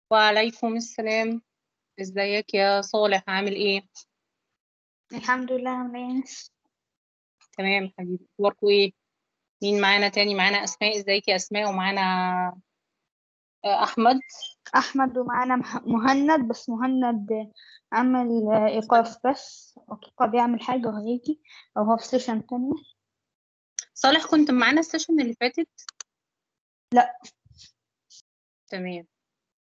وعليكم السلام ازيك يا صالح عامل ايه الحمد لله عاملة ايه تمام حبيبي اخباركوا ايه مين معانا تاني معانا اسماء ازيك يا اسماء ومعانا آه، احمد أحمد ومعانا مح- مهند بس مهند عمل آه، إيقاف بس أتوقع بيعمل حاجة وهيجي أو هو في سيشن تانية صالح كنت معانا السيشن اللي فاتت لا تمام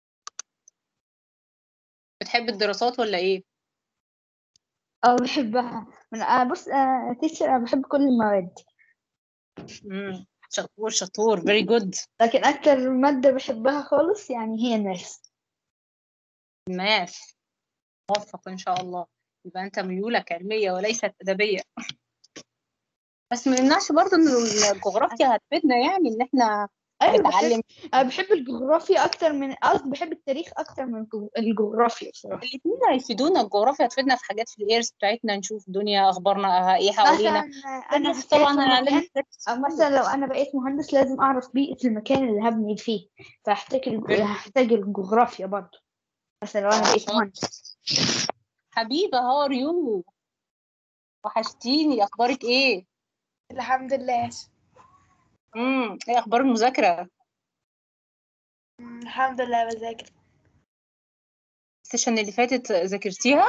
بتحب الدراسات ولا ايه أو بحبها من آه، بص آه، تيتشر أنا بحب كل المواد امم شطور شطور very good لكن أكتر مادة بحبها خالص يعني هي الماث ماث موفق ان شاء الله يبقى انت ميولك علمية وليست ادبية بس ما يمنعش برضه ان الجغرافيا هتفيدنا يعني ان احنا أيوة بحب نتعلم أنا بحب الجغرافيا أكتر من قصدي بحب التاريخ أكتر من الجغ- الجغرافيا بصراحة الاثنين هيفيدونا الجغرافيا هتفيدنا في حاجات في الايرز بتاعتنا نشوف الدنيا اخبارنا ايه حوالينا مثلا أنا التاريخ حكاية طبعا في هيعلمنا المكان أو مثلا لو أنا بقيت مهندس لازم أعرف بيئة المكان اللي هبني فيه فهحتاج الج- هحتاج الجغرافيا برضه مثلا لو أنا بقيت مهندس حبيبة هاو ار يو وحشتيني اخبارك ايه الحمد لله امم ايه اخبار المذاكرة مم، الحمد لله بذاكر السيشن اللي فاتت ذاكرتيها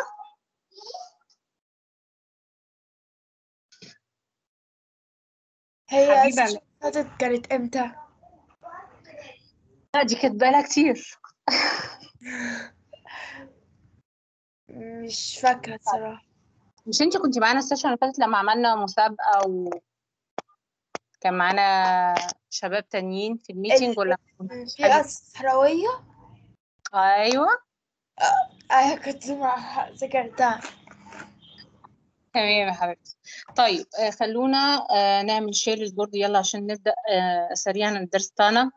هي حبيبة السيشن اللي فاتت كانت امتى؟ لا دي كانت بقالها كتير مش فاكرة الصراحة مش انت كنت معانا السيشن اللي فاتت لما عملنا مسابقة وكان معانا شباب تانيين في الميتنج ولا البيئة الصحراوية ايوه أيوة كنت مع ذاكرتها تمام يا حبيبتي طيب آه، خلونا آه، نعمل شير للبورد يلا عشان نبدأ آه، سريعا الدرس بتاعنا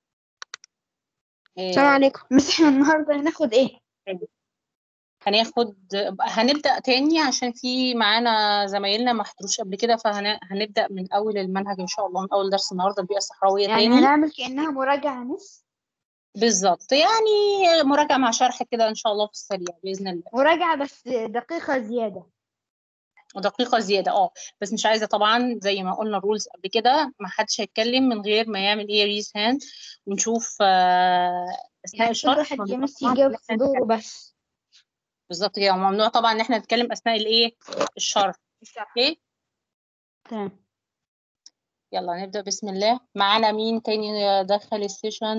آه، السلام عليكم بس احنا النهاردة هناخد ايه؟ هناخد هنبدأ تاني عشان في معانا زمايلنا ما حضروش قبل كده فهنبدأ من أول المنهج إن شاء الله من أول درس النهاردة البيئة الصحراوية يعني تاني هنعمل كأنها مراجعة نص بالظبط يعني مراجعة مع شرح كده إن شاء الله في السريع بإذن الله مراجعة بس دقيقة زيادة ودقيقة زيادة اه بس مش عايزة طبعا زي ما قلنا الرولز قبل كده ما حدش هيتكلم من غير ما يعمل ايه ريز هاند ونشوف آه، أثناء يعني كل الشرح واحد ممنوع يمس طبعاً يجاوب إن في إحنا دوره نتكلم. بس بالظبط كده وممنوع طبعا ان احنا نتكلم اثناء الايه الشرح اوكي تمام يلا نبدأ بسم الله معانا مين تاني دخل السيشن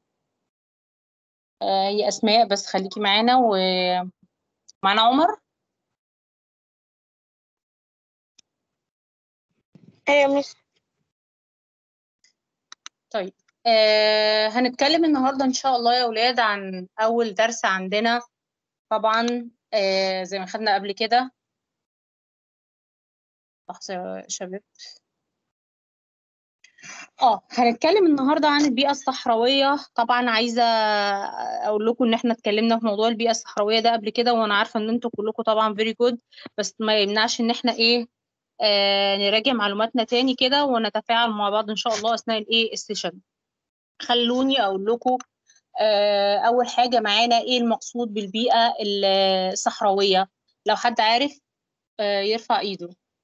آه هي اسماء بس خليكي معانا ومعانا عمر أيوة مش طيب آه هنتكلم النهارده ان شاء الله يا اولاد عن اول درس عندنا طبعا آه زي ما خدنا قبل كده لحظة يا شباب اه هنتكلم النهارده عن البيئة الصحراوية طبعا عايزة اقول لكم ان احنا اتكلمنا في موضوع البيئة الصحراوية ده قبل كده وانا عارفة ان انتوا كلكم طبعا فيري جود بس ما يمنعش ان احنا ايه آه نراجع معلوماتنا تاني كده ونتفاعل مع بعض ان شاء الله اثناء الايه السيشن خلوني اقول لكم آه اول حاجة معانا ايه المقصود بالبيئة الصحراوية لو حد عارف آه يرفع ايده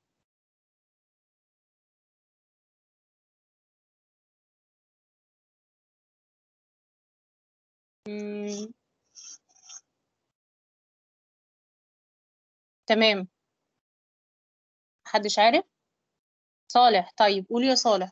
مم. تمام محدش عارف صالح طيب قولي يا صالح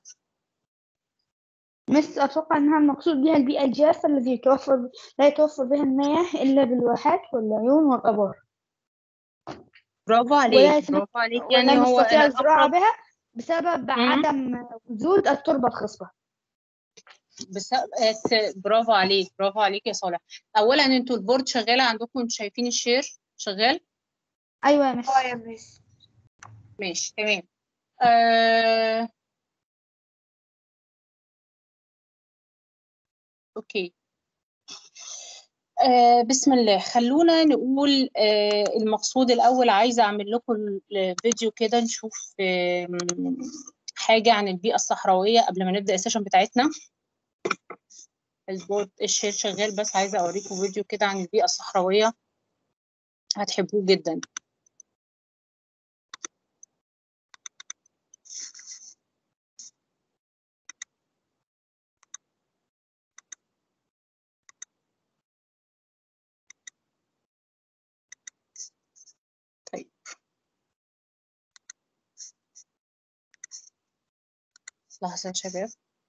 مس أتوقع إنها المقصود بها البيئة الجافة التي يتوفر لا يتوفر بها المياه إلا بالواحات والعيون والآبار برافو ولا عليك يتم... برافو عليك ولا يعني هو نستطيع أنا الزراعة أقرب بها بسبب مم. عدم وجود التربة الخصبة بس... بس- برافو عليك برافو عليك يا صالح أولا انتوا البورد شغالة عندكم انتوا شايفين الشير شغال أيوة يا مس اه يا مس ماشي تمام آه... أوكي آه بسم الله خلونا نقول آه المقصود الأول عايزة أعمل لكم الفيديو كده نشوف آه حاجة عن البيئة الصحراوية قبل ما نبدأ السيشن بتاعتنا البورد الشير شغال بس عايزة أوريكم فيديو كده عن البيئة الصحراوية هتحبوه جدا طيب لحظة يا شباب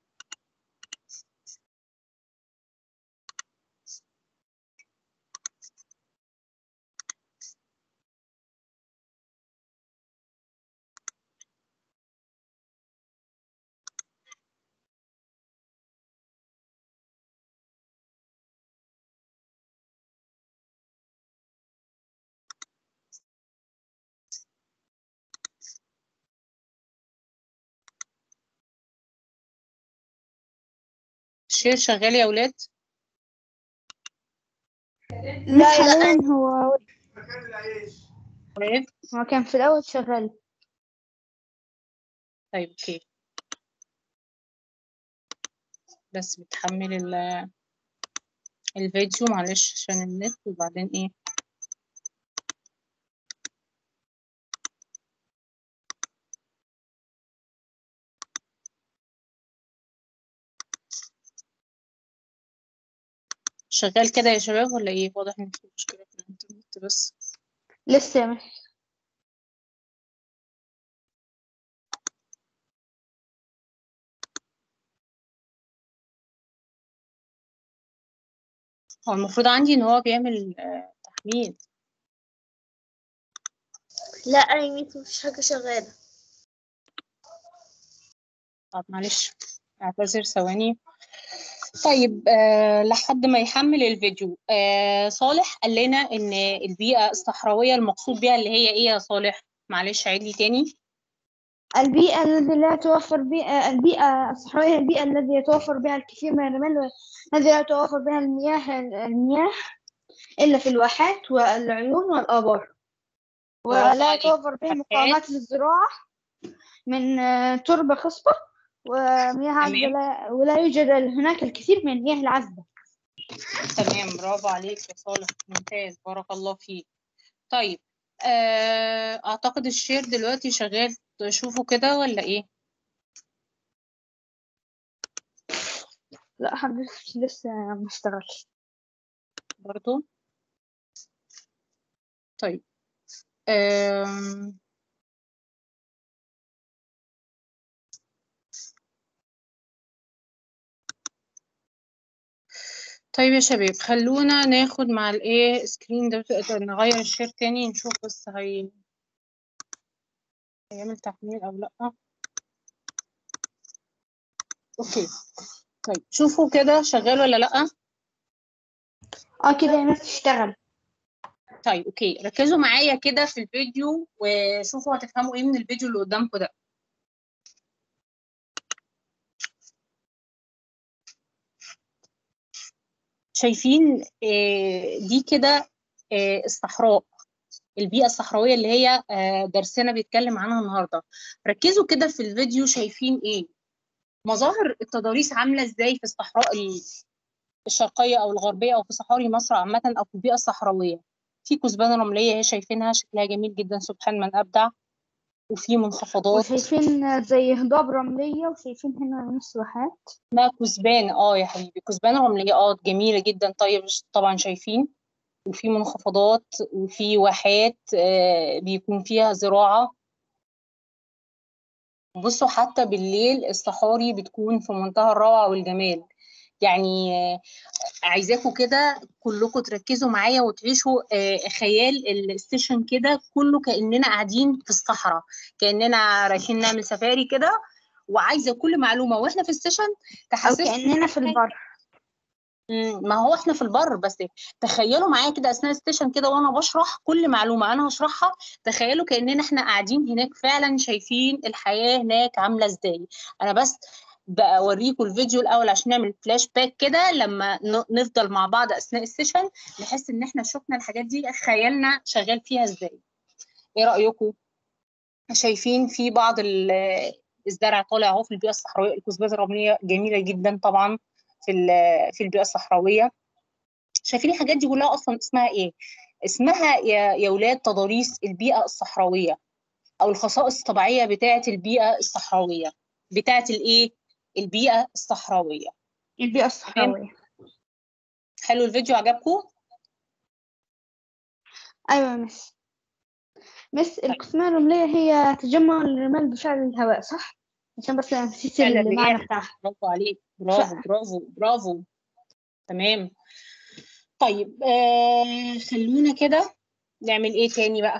الشير شغال يا ولاد مش حاليا هو ولاد هو كان في الأول شغال طيب اوكي بس بتحمل ال الفيديو معلش عشان النت وبعدين ايه شغال كده يا شباب ولا ايه واضح ان في مشكلة في الانترنت بس لسه يا مس هو المفروض عندي ان هو بيعمل آه، تحميل لا يا ميس مفيش حاجة شغالة طب معلش اعتذر ثواني طيب آه لحد ما يحمل الفيديو آه صالح قال لنا ان البيئة الصحراوية المقصود بيها اللي هي ايه يا صالح معلش عيد لي تاني البيئة التي لا توفر بها البيئة الصحراوية البيئة التي يتوفر بها الكثير من الرمال الذي لا يتوفر بها المياه المياه إلا في الواحات والعيون والآبار برافو ولا عليك. يتوفر بها مقاومات للزراعة من آه، تربة خصبة ومياه عذبة تمام. لا- ولا يوجد هناك الكثير من المياه العذبة تمام برافو عليك يا صالح ممتاز بارك الله فيك طيب آه اعتقد الشير دلوقتي شغال تشوفوا كده ولا ايه لا حضرتك لسه ما اشتغلش برضو طيب آم، طيب يا شباب خلونا ناخد مع الايه سكرين ده نغير الشير تاني نشوف بس هي هيعمل تحميل او لا اوكي طيب شوفوا كده شغال ولا لا اه كده يا ناس اشتغل طيب اوكي ركزوا معايا كده في الفيديو وشوفوا هتفهموا ايه من الفيديو اللي قدامكم ده شايفين آه، دي كده آه، الصحراء البيئة الصحراوية اللي هي آه، درسنا بيتكلم عنها النهاردة ركزوا كده في الفيديو شايفين ايه مظاهر التضاريس عاملة ازاي في الصحراء ال- الشرقية او الغربية او في صحاري مصر عامة او في البيئة الصحراوية في كثبان رملية هي شايفينها شكلها جميل جدا سبحان من أبدع وفي منخفضات وشايفين زي هضاب رملية وشايفين هنا نص واحات اسمها كثبان اه يا حبيبي كثبان رملية اه جميلة جدا طيب طبعا شايفين وفي منخفضات وفي واحات آه، بيكون فيها زراعة بصوا حتى بالليل الصحاري بتكون في منتهى الروعة والجمال يعني آه، عايزاكم كده كلكم تركزوا معايا وتعيشوا آه، خيال الستيشن كده كله كأننا قاعدين في الصحراء كأننا رايحين نعمل سفاري كده وعايزة كل معلومة واحنا في الستيشن أو تحسسوا كأننا في البر مم، ما هو احنا في البر بس تخيلوا معايا كده اثناء السيشن كده وانا بشرح كل معلومه انا هشرحها تخيلوا كاننا احنا قاعدين هناك فعلا شايفين الحياه هناك عامله ازاي انا بس بوريكم الفيديو الاول عشان نعمل فلاش باك كده لما ن- نفضل مع بعض اثناء السيشن نحس ان احنا شفنا الحاجات دي خيالنا شغال فيها ازاي ايه رايكم شايفين في بعض ال- الزرع طالع اهو في البيئه الصحراويه الكثبات الرمليه جميله جدا طبعا في ال- في البيئه الصحراويه شايفين الحاجات دي كلها اصلا اسمها ايه اسمها يا يا ولاد تضاريس البيئه الصحراويه او الخصائص الطبيعيه بتاعه البيئه الصحراويه بتاعه الايه البيئه الصحراويه البيئة الصحراوية حلو الفيديو عجبكم أيوة يا مس مس القسمة الرملية هي تجمع الرمال بفعل الهواء صح؟ عشان بس نسيت فعل المعنى الرياح. بتاعها برافو عليك برافو برافو برافو تمام طيب آه خلونا كده نعمل ايه تاني بقى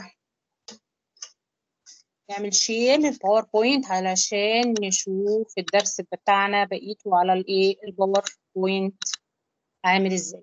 نعمل شير للباوربوينت علشان نشوف الدرس بتاعنا بقيته على الايه الباوربوينت عامل ازاي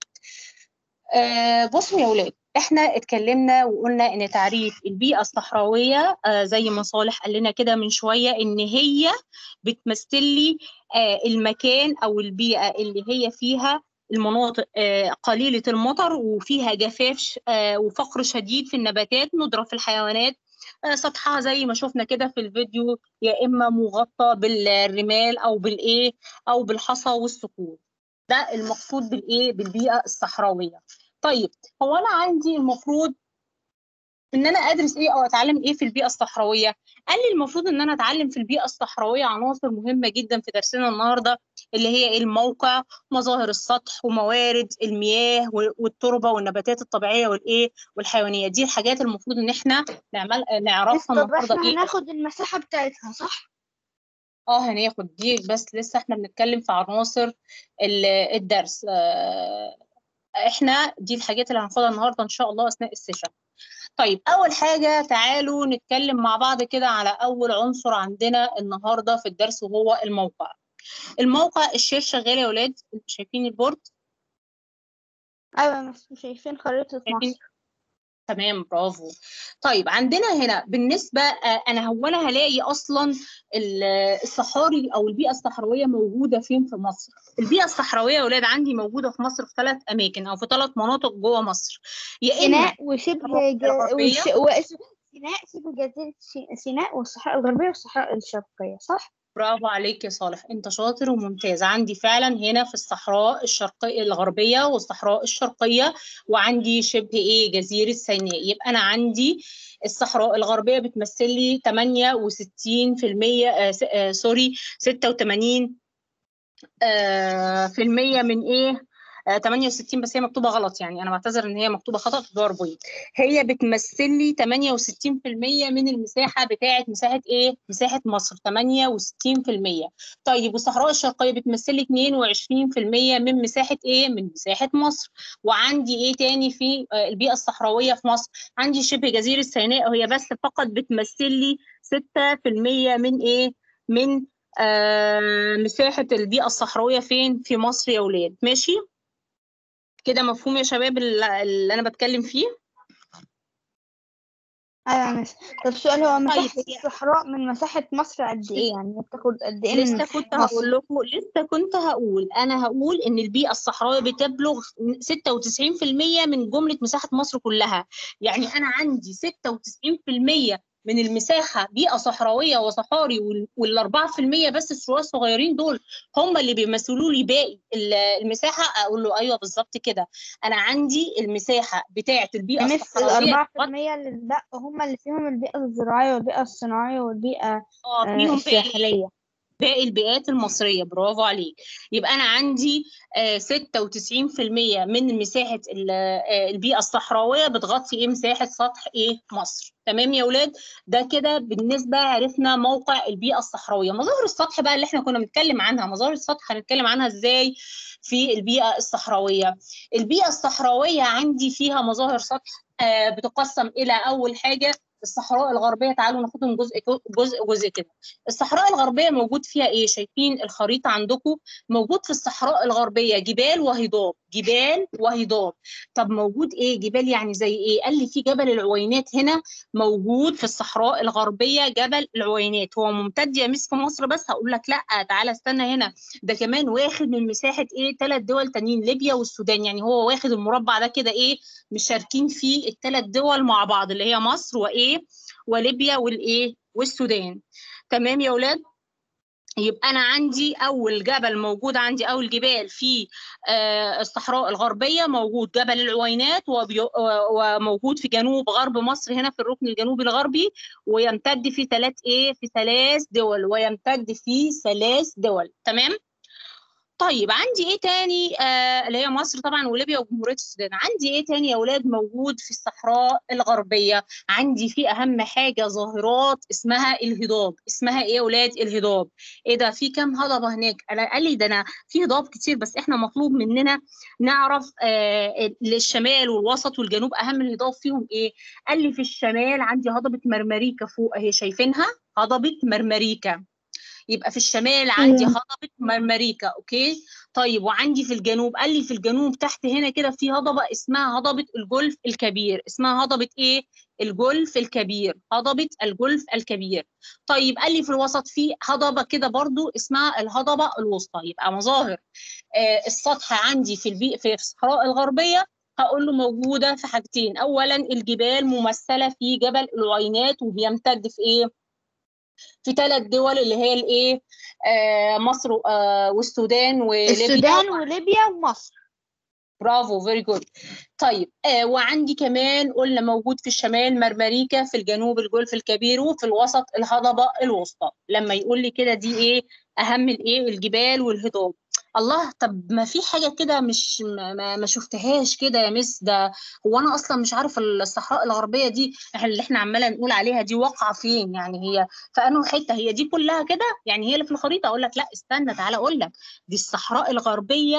آه بصوا يا ولاد احنا اتكلمنا وقلنا ان تعريف البيئة الصحراوية آه زي ما صالح قال لنا كده من شوية ان هي بتمثل لي آه المكان او البيئة اللي هي فيها المناطق آه قليلة المطر وفيها جفاف ش- آه وفقر شديد في النباتات ندرة في الحيوانات آه سطحها زي ما شفنا كده في الفيديو يا اما مغطى بالرمال او بالايه او بالحصى والصخور ده المقصود بالايه بالبيئة الصحراوية طيب هو انا عندي المفروض ان انا ادرس ايه او اتعلم ايه في البيئه الصحراويه قال لي المفروض ان انا اتعلم في البيئه الصحراويه عناصر مهمه جدا في درسنا النهارده اللي هي إيه؟ الموقع مظاهر السطح وموارد المياه و- والتربه والنباتات الطبيعيه والايه والحيوانيه دي الحاجات المفروض ان احنا نعمل بس نعرفها طب النهارده احنا ايه هناخد المساحة بتاعتها صح؟ اه هناخد دي بس لسه احنا بنتكلم في عناصر ال- الدرس آه، احنا دي الحاجات اللي هناخدها النهارده ان شاء الله اثناء السيشن طيب اول حاجه تعالوا نتكلم مع بعض كده على اول عنصر عندنا النهارده في الدرس وهو الموقع الموقع الشير شغال يا ولاد شايفين البورد أيوة يا مس شايفين خريطة شايفين مصر تمام برافو طيب عندنا هنا بالنسبة آه، أنا هو أنا هلاقي أصلا ال- الصحاري أو البيئة الصحراوية موجودة فين في مصر؟ البيئة الصحراوية يا ولاد عندي موجودة في مصر في ثلاث أماكن أو في ثلاث مناطق جوه مصر يا إما سيناء وشبه ج... الغربية. وش... واسم... سيناء شبه جزيرة سي- سيناء والصحراء الغربية والصحراء الشرقية صح؟ برافو عليك يا صالح انت شاطر وممتاز عندي فعلا هنا في الصحراء الشرقية الغربية والصحراء الشرقية وعندي شبه ايه جزيرة سيناء يبقى انا عندي الصحراء الغربية بتمثل لي 68% آه س- آه سوري 86 آه في المية من ايه آه 68 بس هي مكتوبة غلط يعني أنا بعتذر إن هي مكتوبة خطأ في باوربوينت هي بتمثل لي 68% من المساحة بتاعة مساحة إيه؟ مساحة مصر 68% طيب والصحراء الشرقية بتمثل لي 22% من مساحة إيه؟ من مساحة مصر وعندي إيه تاني في آه، البيئة الصحراوية في مصر؟ عندي شبه جزيرة سيناء وهي بس فقط بتمثل لي 6% من إيه؟ من آه مساحة البيئة الصحراوية فين؟ في مصر يا ولاد ماشي؟ كده مفهوم يا شباب اللي اللي أنا بتكلم فيه؟ أيوة يا مس طب السؤال هو مساحة طيب. الصحراء من مساحة مصر قد إيه يعني بتاخد قد إيه من لسه كنت مصر؟ هقول لكم لسه كنت هقول انا هقول ان البيئه الصحراويه بتبلغ 96% من جمله مساحه مصر كلها يعني انا عندي 96% من المساحه بيئه صحراويه وصحاري وال- وال 4% بس الشويه الصغيرين دول هم اللي بيمثلوا لي باقي ال- المساحه اقول له ايوه بالظبط كده انا عندي المساحه بتاعه البيئه مس الصحراويه الأربعة في المية اللي اتبقوا هم اللي فيهم البيئة الزراعية والبيئة الصناعية والبيئة اه آه، فيهم باقي الساحلية باقي البيئات المصرية برافو عليك يبقى أنا عندي آه، 96% من مساحة ال- آه، البيئة الصحراوية بتغطي إيه مساحة سطح إيه مصر تمام يا ولاد ده كده بالنسبة عرفنا موقع البيئة الصحراوية مظاهر السطح بقى اللي احنا كنا بنتكلم عنها مظاهر السطح هنتكلم عنها إزاي في البيئة الصحراوية البيئة الصحراوية عندي فيها مظاهر سطح آه، بتقسم إلى أول حاجة الصحراء الغربية تعالوا ناخدهم جزء جزء جزء كده الصحراء الغربية موجود فيها ايه شايفين الخريطة عندكم موجود في الصحراء الغربية جبال وهضاب جبال وهضاب طب موجود ايه جبال يعني زي ايه قال لي في جبل العوينات هنا موجود في الصحراء الغربية جبل العوينات هو ممتد يا مس في مصر بس هقول لك لا تعالى استنى هنا ده كمان واخد من مساحة ايه ثلاث دول تانيين ليبيا والسودان يعني هو واخد المربع ده كده ايه مشاركين فيه الثلاث دول مع بعض اللي هي مصر وايه وليبيا والايه والسودان تمام يا ولاد يبقى انا عندي اول جبل موجود عندي اول جبال في آه، الصحراء الغربيه موجود جبل العوينات وبي- و- وموجود في جنوب غرب مصر هنا في الركن الجنوبي الغربي ويمتد في ثلاث ايه في ثلاث دول ويمتد في ثلاث دول تمام طيب عندي ايه تاني آه اللي هي مصر طبعا وليبيا وجمهوريه السودان عندي ايه تاني يا اولاد موجود في الصحراء الغربيه عندي في اهم حاجه ظاهرات اسمها الهضاب اسمها ايه يا اولاد الهضاب ايه ده في كام هضبه هناك انا قال لي ده انا في هضاب كتير بس احنا مطلوب مننا نعرف آه الشمال والوسط والجنوب اهم الهضاب فيهم ايه قال لي في الشمال عندي هضبه مرمريكا فوق اهي شايفينها هضبه مرمريكا يبقى في الشمال عندي مم. هضبة مرمريكا اوكي طيب وعندي في الجنوب قال لي في الجنوب تحت هنا كده في هضبة اسمها هضبة الجولف الكبير اسمها هضبة ايه الجولف الكبير هضبة الجولف الكبير طيب قال لي في الوسط في هضبة كده برضو اسمها الهضبة الوسطى يبقى مظاهر آه السطح عندي في البي في الصحراء الغربية هقول له موجودة في حاجتين أولا الجبال ممثلة في جبل العوينات وبيمتد في إيه؟ في ثلاث دول اللي هي الايه آه مصر آه والسودان وليبيا السودان وليبيا ومصر برافو فيري جود طيب آه وعندي كمان قلنا موجود في الشمال مرمريكا في الجنوب الجولف الكبير وفي الوسط الهضبة الوسطى لما يقول لي كده دي ايه اهم الايه الجبال والهضاب الله طب ما في حاجة كده مش ما, ما- ما شفتهاش كده يا مس ده هو انا اصلا مش عارف الصحراء الغربية دي اللي احنا عمالة نقول عليها دي واقعة فين يعني هي في انه حتة هي دي كلها كده يعني هي اللي في الخريطة اقول لك لا استنى تعالى اقول لك دي الصحراء الغربية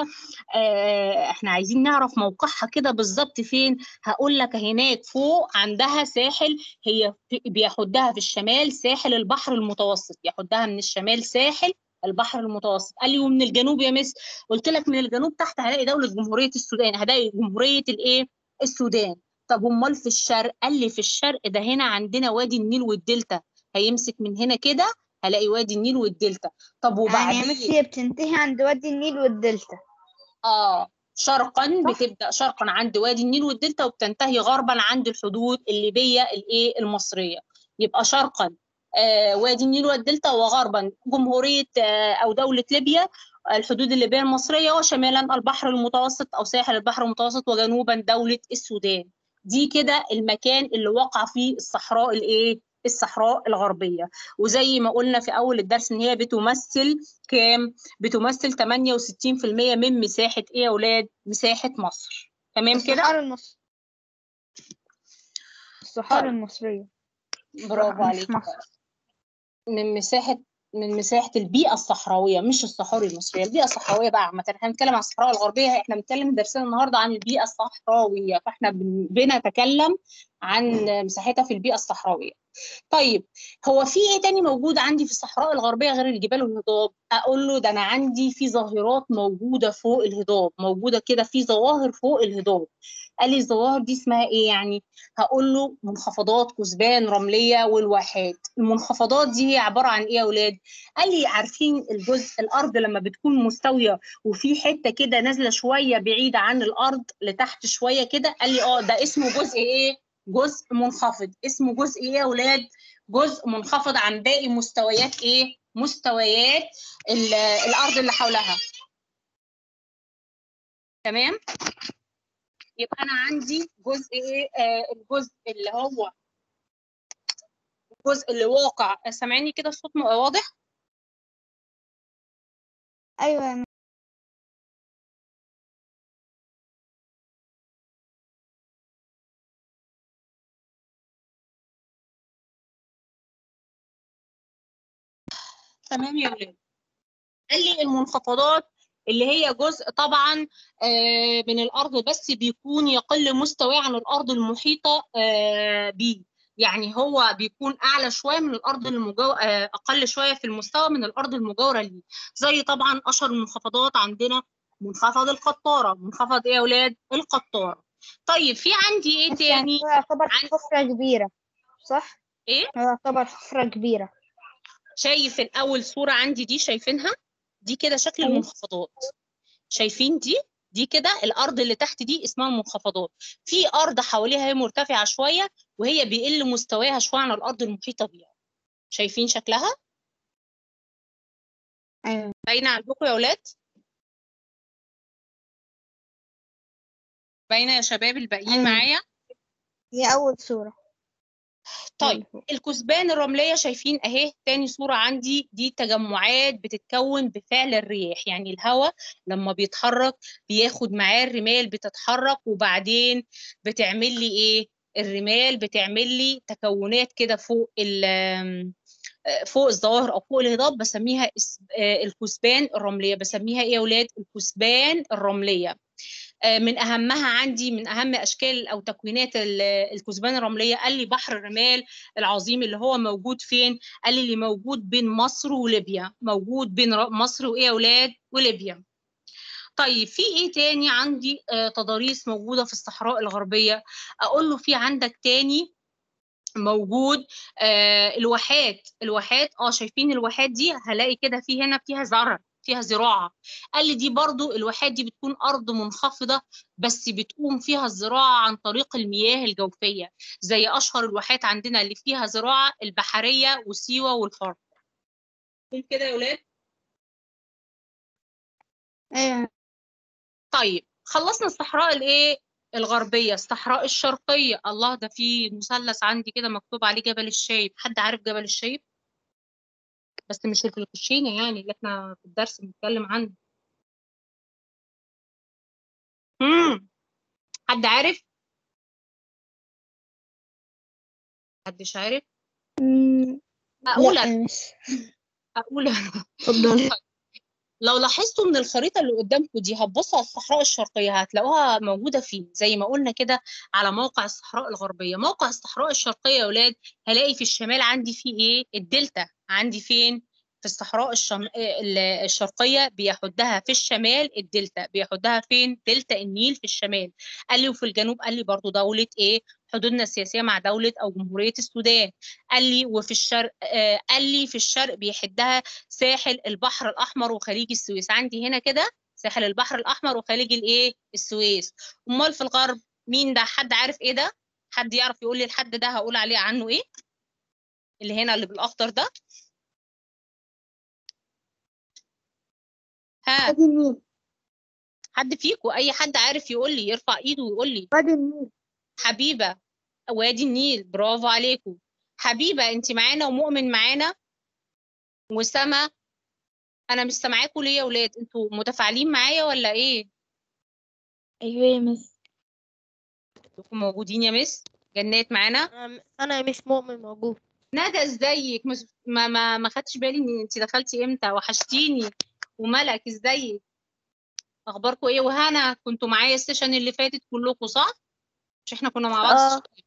آه، احنا عايزين نعرف موقعها كده بالظبط فين هقول لك هناك فوق عندها ساحل هي في- بياخدها في الشمال ساحل البحر المتوسط ياخدها من الشمال ساحل البحر المتوسط قال لي ومن الجنوب يا مس قلت لك من الجنوب تحت هلاقي دولة جمهورية السودان هلاقي جمهورية الايه السودان طب امال في الشرق قال لي في الشرق ده هنا عندنا وادي النيل والدلتا هيمسك من هنا كده هلاقي وادي النيل والدلتا طب يعني وبعدين يا مس هي بتنتهي عند وادي النيل والدلتا اه شرقا صح. بتبدا شرقا عند وادي النيل والدلتا وبتنتهي غربا عند الحدود الليبيه الايه المصريه يبقى شرقا آه وادي النيل والدلتا وغربا جمهوريه آه او دوله ليبيا الحدود الليبيه المصريه وشمالا البحر المتوسط او ساحل البحر المتوسط وجنوبا دوله السودان دي كده المكان اللي وقع فيه الصحراء الايه الصحراء الغربيه وزي ما قلنا في اول الدرس ان هي بتمثل كام بتمثل 68% من مساحة إيه يا أولاد؟ مساحة مصر تمام كده؟ الصحارى المصرية الصحارى طيب. المصرية برافو مش عليك مصر من مساحة من مساحة البيئة الصحراوية مش الصحاري المصرية، البيئة الصحراوية بقى عامة احنا بنتكلم عن الصحراء الغربية احنا بنتكلم درسنا النهاردة عن البيئة الصحراوية فاحنا بن- بنتكلم عن مساحتها في البيئة الصحراوية. طيب هو في ايه تاني موجود عندي في الصحراء الغربيه غير الجبال والهضاب اقول له ده انا عندي في ظاهرات موجوده فوق الهضاب موجوده كده في ظواهر فوق الهضاب قال لي الظواهر دي اسمها ايه يعني هقول له منخفضات كثبان رمليه والواحات المنخفضات دي هي عباره عن ايه يا اولاد قال لي عارفين الجزء الارض لما بتكون مستويه وفي حته كده نازله شويه بعيده عن الارض لتحت شويه كده قال لي اه ده اسمه جزء ايه جزء منخفض اسمه جزء ايه يا اولاد جزء منخفض عن باقي مستويات ايه مستويات ال- الارض اللي حولها تمام يبقى انا عندي جزء ايه آه الجزء اللي هو الجزء اللي واقع سامعيني كده الصوت م- واضح أيوة يا مس. تمام يا ولاد قال لي المنخفضات اللي هي جزء طبعا آه، من الارض بس بيكون يقل مستواه عن الارض المحيطه آه، بيه يعني هو بيكون اعلى شويه من الارض المجو... آه، اقل شويه في المستوى من الارض المجاوره ليه زي طبعا اشهر المنخفضات عندنا منخفض القطاره منخفض ايه يا اولاد القطاره طيب في عندي ايه بس يعني تاني هو يعتبر عن- حفرة كبيرة صح؟ ايه هو يعتبر حفرة كبيرة شايف الأول صورة عندي دي شايفينها دي كده شكل أيوة. المنخفضات شايفين دي دي كده الأرض اللي تحت دي اسمها المنخفضات في أرض حواليها هي مرتفعة شوية وهي بيقل مستواها شوية عن الأرض المحيطة بيها شايفين شكلها أيوة باينه عندكم يا اولاد باينه يا شباب الباقيين أيوة. معايا هي أول صورة طيب الكثبان الرملية شايفين اهي تاني صورة عندي دي تجمعات بتتكون بفعل الرياح يعني الهواء لما بيتحرك بياخد معاه الرمال بتتحرك وبعدين بتعمل لي ايه الرمال بتعمل لي تكونات كده فوق ال فوق الظواهر او فوق الهضاب بسميها اس- آه، الكثبان الرملية بسميها ايه يا اولاد الكثبان الرملية آه، من اهمها عندي من اهم اشكال او تكوينات ال- الكثبان الرمليه قال لي بحر الرمال العظيم اللي هو موجود فين قال لي اللي موجود بين مصر وليبيا موجود بين ر- مصر وايه يا اولاد وليبيا طيب في ايه تاني عندي آه تضاريس موجوده في الصحراء الغربيه اقول له في عندك تاني موجود آه الواحات الواحات اه شايفين الواحات دي هلاقي كده في هنا فيها زرع فيها زراعه قال لي دي برضو الواحات دي بتكون ارض منخفضه بس بتقوم فيها الزراعه عن طريق المياه الجوفيه زي اشهر الواحات عندنا اللي فيها زراعه البحريه وسيوه والفرق كده يا ولاد أيوة طيب خلصنا الصحراء الايه الغربيه الصحراء الشرقيه الله ده في مثلث عندي كده مكتوب عليه جبل الشايب حد عارف جبل الشايب بس مش اللي في الكوتشينه يعني اللي احنا في الدرس بنتكلم عنه امم حد عارف محدش عارف مم، اقول لا أنا. مش اقول اتفضلي لو لاحظتوا من الخريطة اللي قدامكم دي هتبصوا على الصحراء الشرقية هتلاقوها موجودة فين زي ما قلنا كده على موقع الصحراء الغربية موقع الصحراء الشرقية يا ولاد هلاقي في الشمال عندي فيه ايه الدلتا عندي فين في الصحراء الشم... ال- الشرقية بيحدها في الشمال الدلتا بيحدها فين دلتا النيل في الشمال قال لي وفي الجنوب قال لي برضو دولة ايه حدودنا السياسية مع دولة أو جمهورية السودان قال لي وفي الشرق آه قال لي في الشرق بيحدها ساحل البحر الأحمر وخليج السويس عندي هنا كده ساحل البحر الأحمر وخليج الإيه السويس أمال في الغرب مين ده حد عارف إيه ده حد يعرف يقول لي الحد ده هقول عليه عنه إيه اللي هنا اللي بالأخضر ده ها وادي النيل حد فيكم أي حد عارف يقول لي يرفع إيده ويقول لي وادي النيل حبيبة وادي النيل برافو عليكم حبيبة أنت معانا ومؤمن معانا وسما أنا مش سامعاكم ليه يا ولاد أنتوا متفاعلين معايا ولا إيه أيوة يا مس انتوا موجودين يا مس جنات معانا أنا- انا مش مؤمن موجود ندى ازيك مس- ما ما ما خدتش بالي ان انت دخلتي امتى وحشتيني وملك ازيك اخباركم ايه وهنا كنتوا معايا السيشن اللي فاتت كلكم صح مش احنا كنا مع بعض اه السيشن؟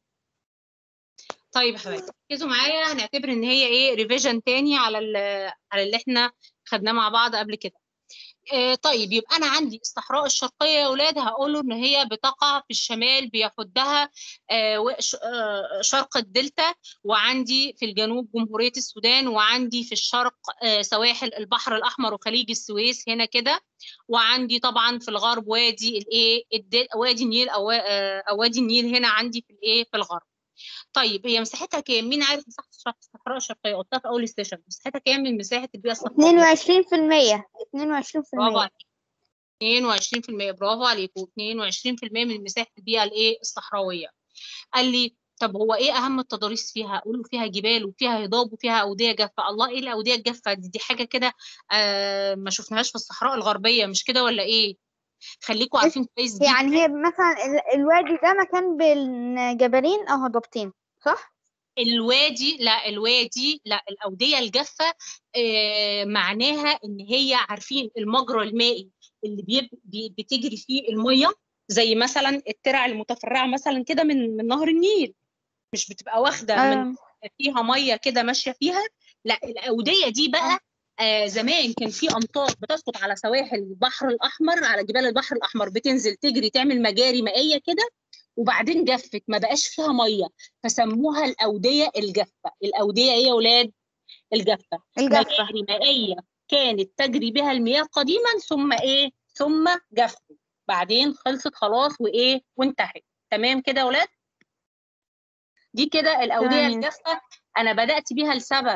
طيب يا حبايبي ركزوا معايا هنعتبر ان هي ايه ريفيجن تاني على ال- على اللي احنا خدناه مع بعض قبل كده آه، طيب يبقى انا عندي الصحراء الشرقيه يا اولاد هقوله ان هي بتقع في الشمال بيحدها آه، وش- آه، شرق الدلتا وعندي في الجنوب جمهوريه السودان وعندي في الشرق آه، سواحل البحر الاحمر وخليج السويس هنا كده وعندي طبعا في الغرب وادي الايه الدل- وادي النيل او آه، او وادي النيل هنا عندي في الايه في الغرب طيب هي مساحتها كام مين عارف مساحه الصحراء الشرقيه قلتها في اول السيشن مساحتها كام من مساحه البيئه الصحراويه 22 في المية 22 في برافو المية عليك 22% برافو عليكم 22% من مساحة البيئة الايه الصحراوية قال لي طب هو ايه اهم التضاريس فيها اقول له فيها جبال وفيها هضاب وفيها اودية جافة الله ايه الاودية الجافة دي, دي حاجة كده آه ما شفناهاش في الصحراء الغربية مش كده ولا ايه خليكم عارفين كويس جدا يعني هي مثلا ال- الوادي ده مكان بين جبلين أو هضبتين صح؟ الوادي لا الوادي لا الأودية الجافة آه معناها إن هي عارفين المجرى المائي اللي بيب بي بتجري فيه المية زي مثلا الترع المتفرعة مثلا كده من من نهر النيل مش بتبقى واخدة من آه. فيها مية كده ماشية فيها لا الأودية دي بقى آه زمان كان في أمطار بتسقط على سواحل البحر الأحمر على جبال البحر الأحمر بتنزل تجري تعمل مجاري مائية كده وبعدين جفت ما بقاش فيها مية فسموها الأودية الجافة الأودية إيه يا ولاد الجافة الجافة مجاري مائية كانت تجري بها المياه قديما ثم إيه ثم جفت بعدين خلصت خلاص وإيه وانتهت تمام كده يا ولاد دي كده الأودية تمام. الجافة أنا بدأت بيها لسبب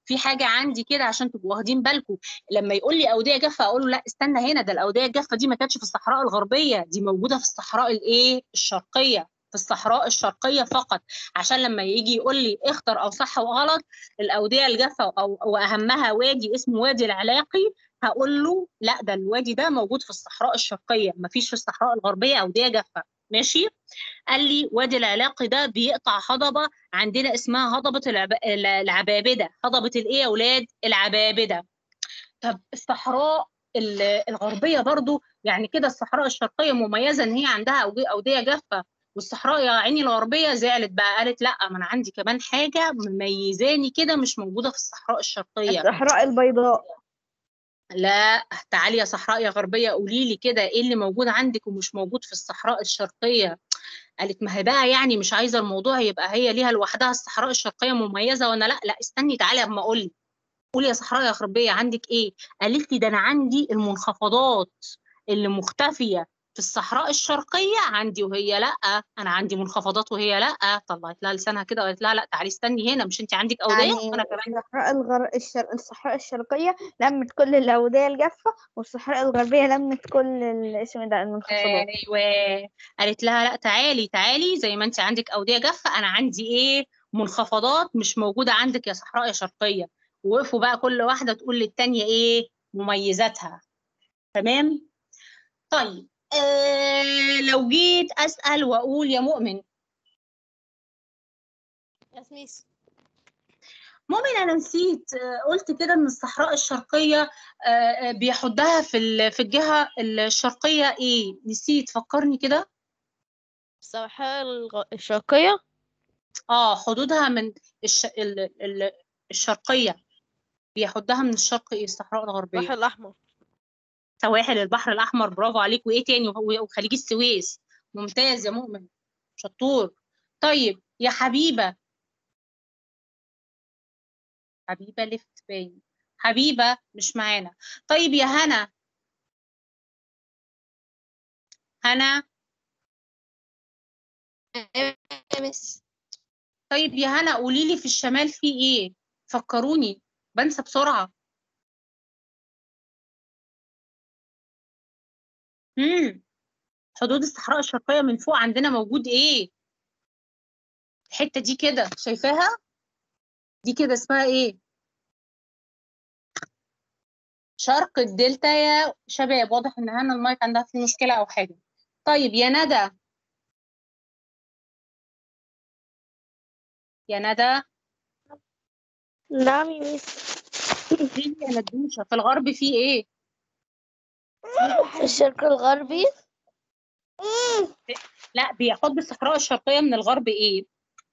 في حاجه عندي كده عشان تبقوا واخدين بالكم لما يقول لي اوديه جافه اقول له لا استنى هنا ده الاوديه الجافه دي ما كانتش في الصحراء الغربيه دي موجوده في الصحراء الايه الشرقيه في الصحراء الشرقيه فقط عشان لما يجي يقول لي اختر او صح وغلط الاوديه الجافه او واهمها وادي اسمه وادي العلاقي هقول له لا ده الوادي ده موجود في الصحراء الشرقيه ما فيش في الصحراء الغربيه اوديه جافه ماشي قال لي وادي العلاقي ده بيقطع هضبه عندنا اسمها هضبه العب... العبابده هضبه الايه يا اولاد العبابده طب الصحراء الغربيه برضو يعني كده الصحراء الشرقيه مميزه ان هي عندها اوديه جافه والصحراء يا عيني الغربيه زعلت بقى قالت لا ما انا عندي كمان حاجه مميزاني كده مش موجوده في الصحراء الشرقيه الصحراء البيضاء لا تعالي يا صحراء يا غربيه قولي لي كده ايه اللي موجود عندك ومش موجود في الصحراء الشرقيه قالت ما هي بقى يعني مش عايزه الموضوع يبقى هي ليها لوحدها الصحراء الشرقيه مميزه وانا لا لا استني تعالي اما اقول لي قولي يا صحراء يا غربيه عندك ايه قالت لي ده انا عندي المنخفضات اللي مختفيه في الصحراء الشرقيه عندي وهي لا انا عندي منخفضات وهي لا طلعت لها لسانها كده وقالت لها لا تعالي استني هنا مش انت عندك اوديه يعني وانا كمان الصحراء الغر... الشر... الصحراء الشرقية لمت كل الأودية الجافة والصحراء الغربية لمت كل الاسم ده المنخفضات ايوه قالت لها لا تعالي تعالي زي ما انت عندك اوديه جافه انا عندي ايه منخفضات مش موجوده عندك يا صحراء يا شرقيه وقفوا بقى كل واحده تقول للتانيه ايه مميزاتها تمام طيب آه لو جيت اسال واقول يا مؤمن يس ميس مؤمن انا نسيت آه، قلت كده ان الصحراء الشرقيه آه، آه، بيحدها في ال- في الجهه الشرقيه ايه نسيت فكرني كده الصحراء الغ- الشرقية اه حدودها من الش... ال... ال... الشرقيه بيحدها من الشرق ايه الصحراء الغربيه البحر الأحمر سواحل البحر الاحمر برافو عليك وايه تاني وهو- وخليج السويس ممتاز يا مؤمن شطور طيب يا حبيبه حبيبه لفت باين حبيبه مش معانا طيب يا هنا هنا مس طيب يا هنا قولي لي في الشمال في ايه فكروني بنسى بسرعه امم حدود الصحراء الشرقيه من فوق عندنا موجود ايه الحته دي كده شايفاها دي كده اسمها ايه شرق الدلتا يا شباب واضح ان هنا المايك عندها فيه مشكله او حاجه طيب يا ندى يا ندى نعم يا ميس قولي لي يا ندوشه في الغرب في ايه الشرق الغربي لا بيحد الصحراء الشرقيه من الغرب ايه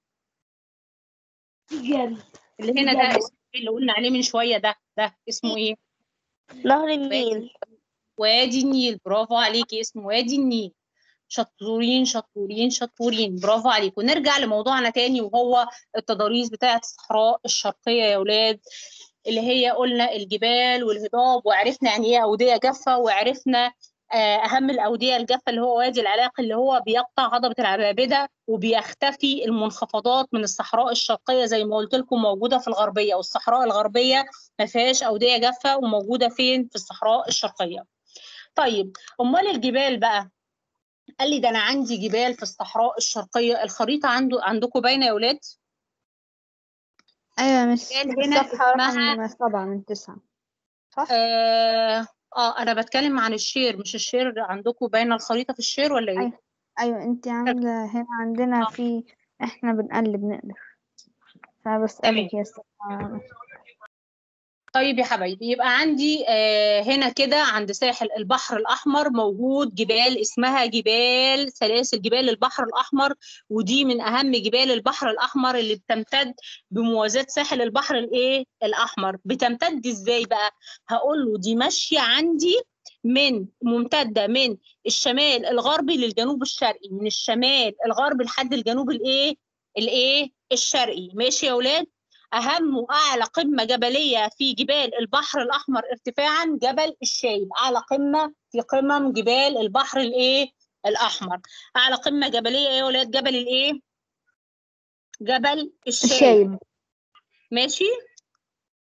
اللي هنا ده اسمه ايه اللي قلنا عليه من شويه ده ده اسمه ايه نهر النيل وادي النيل برافو عليكي اسمه وادي النيل شطورين شطورين شطورين برافو عليكم نرجع لموضوعنا تاني وهو التضاريس بتاعة الصحراء الشرقية يا ولاد اللي هي قلنا الجبال والهضاب وعرفنا يعني ايه أودية جافة وعرفنا آه، أهم الأودية الجافة اللي هو وادي العلاق اللي هو بيقطع هضبة العبابدة وبيختفي المنخفضات من الصحراء الشرقية زي ما قلت لكم موجودة في الغربية والصحراء الغربية ما فيهاش أودية جافة وموجودة فين في الصحراء الشرقية طيب أمال الجبال بقى قال لي ده انا عندي جبال في الصحراء الشرقيه الخريطه عنده عندكم باينه يا ولاد أيوة يا مس جبال هنا الصفحة اسمها رقم سبعة من تسعة صح؟ اه, آه انا بتكلم عن الشير مش الشير عندكم باينه الخريطه في الشير ولا ايه أيوة. أيوة أنت عاملة هنا عندنا آه. في إحنا بنقلب نقدر فبسألك يا الصفحة طيب يا حبايبي يبقى عندي آه هنا كده عند ساحل البحر الأحمر موجود جبال اسمها جبال سلاسل جبال البحر الأحمر ودي من أهم جبال البحر الأحمر اللي بتمتد بموازاة ساحل البحر الإيه الأحمر بتمتد إزاي بقى هقول له دي ماشية عندي من ممتدة من الشمال الغربي للجنوب الشرقي من الشمال الغربي لحد الجنوب الإيه الإيه الشرقي ماشي يا ولاد أهم وأعلى قمة جبلية في جبال البحر الأحمر ارتفاعا جبل الشايب أعلى قمة في قمم جبال البحر الإيه الأحمر أعلى قمة جبلية إيه يا ولاد جبل الإيه جبل الشايب الشايب ماشي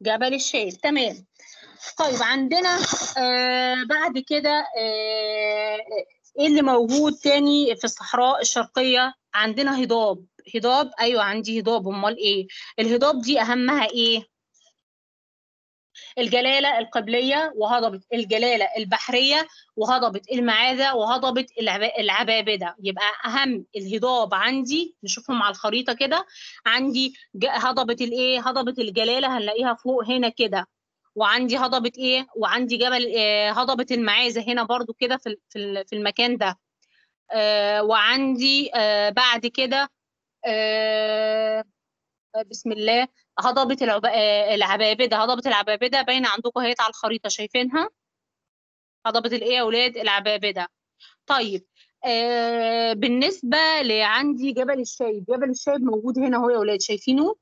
جبل الشايب تمام طيب عندنا آه بعد كده آه ايه اللي موجود تاني في الصحراء الشرقية عندنا هضاب هضاب ايوه عندي هضاب امال ايه الهضاب دي اهمها ايه الجلالة القبلية وهضبة الجلالة البحرية وهضبة المعاذة وهضبة العب- العبابدة يبقى أهم الهضاب عندي نشوفهم على الخريطة كده عندي ج- هضبة الإيه هضبة الجلالة هنلاقيها فوق هنا كده وعندي هضبة إيه وعندي جبل آه، هضبة المعاذة هنا برضو كده في ال- في ال- في المكان ده آه، وعندي آه، بعد كده آه، بسم الله هضبة العب... آه، العبابدة هضبة العبابدة باينة عندكم اهيت على الخريطة شايفينها هضبة الايه يا اولاد العبابدة طيب آه بالنسبة لعندي جبل الشايب جبل الشايب موجود هنا اهو يا اولاد شايفينه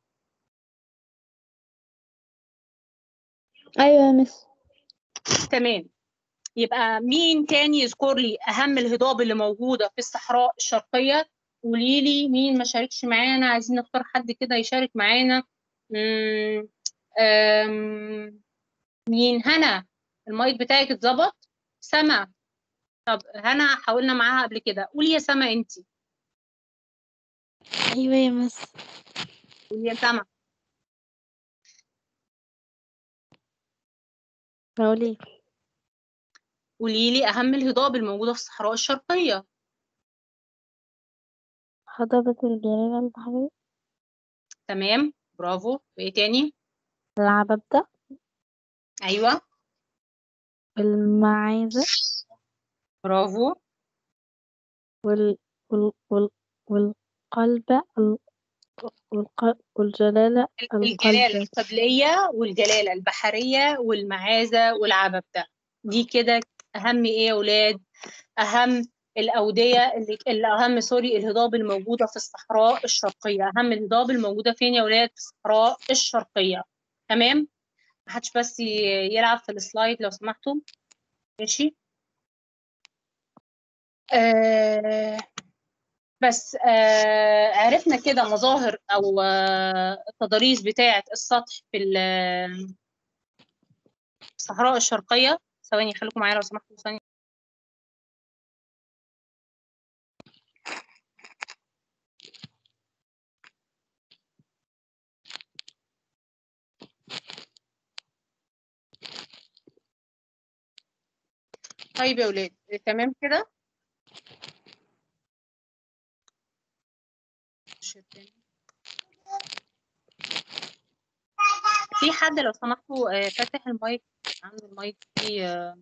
أيوة يا مس تمام يبقى مين تاني يذكر لي اهم الهضاب اللي موجودة في الصحراء الشرقية قولي لي مين ما شاركش معانا عايزين نختار حد كده يشارك معانا مم، آم، مين هنا المايك بتاعك اتظبط سما طب هنا حاولنا معاها قبل كده قولي يا سما انت أيوة يا مس قولي يا سما هقولي قولي لي اهم الهضاب الموجوده في الصحراء الشرقيه هضبة الجلالة البحرية تمام برافو وايه تاني العبابدة ايوه المعاذة برافو وال وال وال والقلب ال- والق- والجلالة الجلاله القلب القبليه والجلاله البحريه والمعازه والعببده دي كده اهم ايه يا اولاد اهم الاوديه اللي اللي اهم سوري الهضاب الموجوده في الصحراء الشرقيه اهم الهضاب الموجوده فين يا اولاد في الصحراء الشرقيه تمام محدش بس ي- يلعب في السلايد لو سمحتوا ماشي آه بس آه عرفنا كده مظاهر او آه التضاريس بتاعه السطح في ال- الصحراء الشرقيه ثواني خليكم معايا لو سمحتوا ثانيه طيب يا ولاد تمام كده في حد لو سمحتوا آه، فاتح المايك عنده المايك في آه،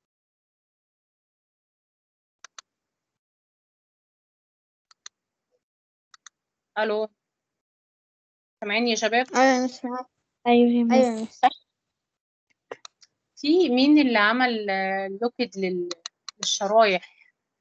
الو سامعيني يا شباب أيوة يا مس معاك. أيوة يا مس أيوة يا مس في مين اللي عمل آه، لوكد لل- للشرايح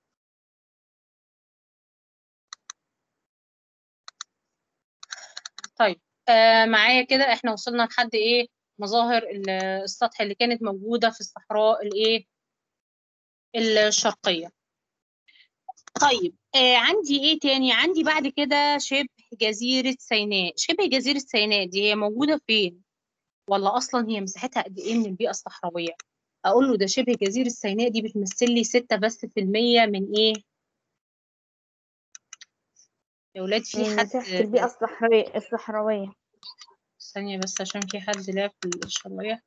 طيب آه معايا كده احنا وصلنا لحد ايه مظاهر ال- السطح اللي كانت موجودة في الصحراء الايه الشرقية طيب آه عندي ايه تاني عندي بعد كده شبه جزيرة سيناء شبه جزيرة سيناء دي هي موجودة فين ولا اصلا هي مساحتها قد ايه من البيئة الصحراوية اقول له ده شبه جزيرة سيناء دي بتمثل لي ستة بس في المية من ايه يا ولاد في من حد مساحة البيئة الصحراوية الصحراوية ثانية بس عشان في حد لعب في الشرايح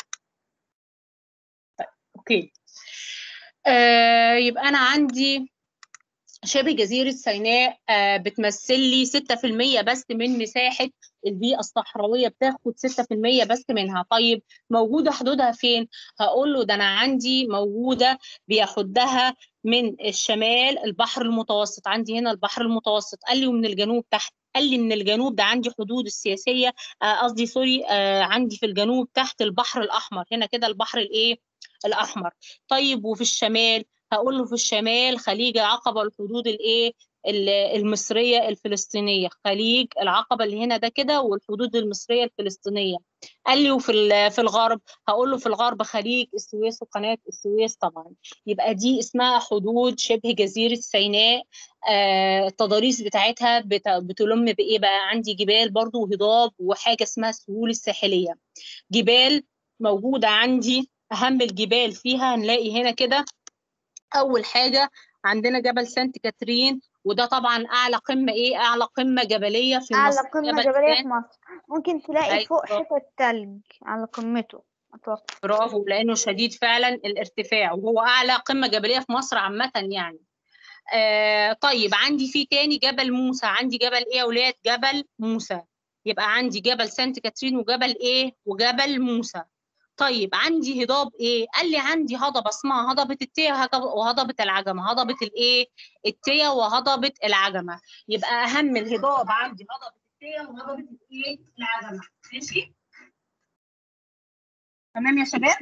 طيب اوكي آه يبقى انا عندي شبه جزيرة سيناء آه بتمثل لي 6% بس من مساحة البيئة الصحراوية بتاخد 6% بس منها طيب موجودة حدودها فين؟ هقول له ده أنا عندي موجودة بيحدها من الشمال البحر المتوسط عندي هنا البحر المتوسط قال لي ومن الجنوب تحت قال لي من الجنوب ده عندي حدود السياسية آه، قصدي سوري آه عندي في الجنوب تحت البحر الأحمر هنا كده البحر الإيه؟ الأحمر طيب وفي الشمال هقول له في الشمال خليج العقبة والحدود الايه ال- المصرية الفلسطينية خليج العقبة اللي هنا ده كده والحدود المصرية الفلسطينية قال لي وفي ال- في الغرب هقول له في الغرب خليج السويس وقناة السويس طبعا يبقى دي اسمها حدود شبه جزيرة سيناء آه، التضاريس بتاعتها بت- بتلم بإيه بقى عندي جبال برضو وهضاب وحاجة اسمها السهول الساحلية جبال موجودة عندي أهم الجبال فيها هنلاقي هنا كده أول حاجة عندنا جبل سانت كاترين وده طبعا أعلى قمة إيه أعلى قمة جبلية في أعلى مصر قمة جبل جبلية سانت في مصر ممكن تلاقي أيوة فوق برافو حتة تلج على قمته أتوقع برافو لأنه شديد فعلا الارتفاع وهو أعلى قمة جبلية في مصر عامة يعني آه طيب عندي في تاني جبل موسى عندي جبل إيه يا ولاد جبل موسى يبقى عندي جبل سانت كاترين وجبل إيه وجبل موسى طيب عندي هضاب ايه قال لي عندي هضبه اسمها هضبه التيه وهضب- وهضبه العجمه هضبه الايه التيه وهضبه العجمه يبقى اهم الهضاب عندي هضبه التيه وهضبه الايه العجمه ماشي تمام يا شباب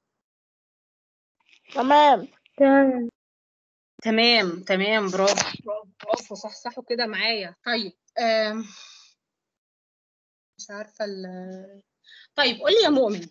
تمام تمام تمام تمام برافو برافو برافو صحصحوا كده معايا طيب آم، مش عارفه ال- طيب قول لي يا مؤمن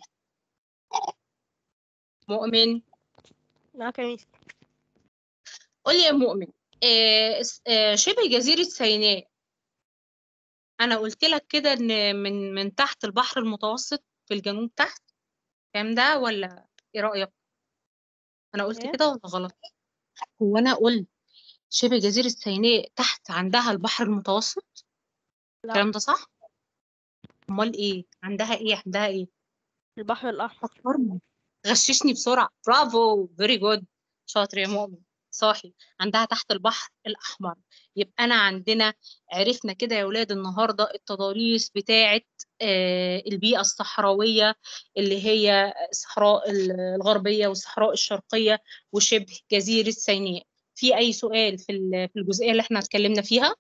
مؤمن معاك يا ميس قول لي يا مؤمن آه، س- آه، شبه جزيرة سيناء أنا قلت لك كده إن من من تحت البحر المتوسط في الجنوب تحت الكلام ده ولا إيه رأيك؟ أنا قلت ايه كده ولا غلط؟ هو أنا قلت شبه جزيرة سيناء تحت عندها البحر المتوسط لا الكلام ده صح؟ أمال إيه؟ عندها إيه؟ عندها إيه؟ البحر الأحمر فكرني غششني بسرعة برافو فيري جود شاطر يا مؤمن صاحي عندها تحت البحر الأحمر يبقى أنا عندنا عرفنا كده يا ولاد النهاردة التضاريس بتاعة آه، البيئة الصحراوية اللي هي الصحراء الغربية والصحراء الشرقية وشبه جزيرة سيناء في أي سؤال في ال- في الجزئية اللي احنا اتكلمنا فيها؟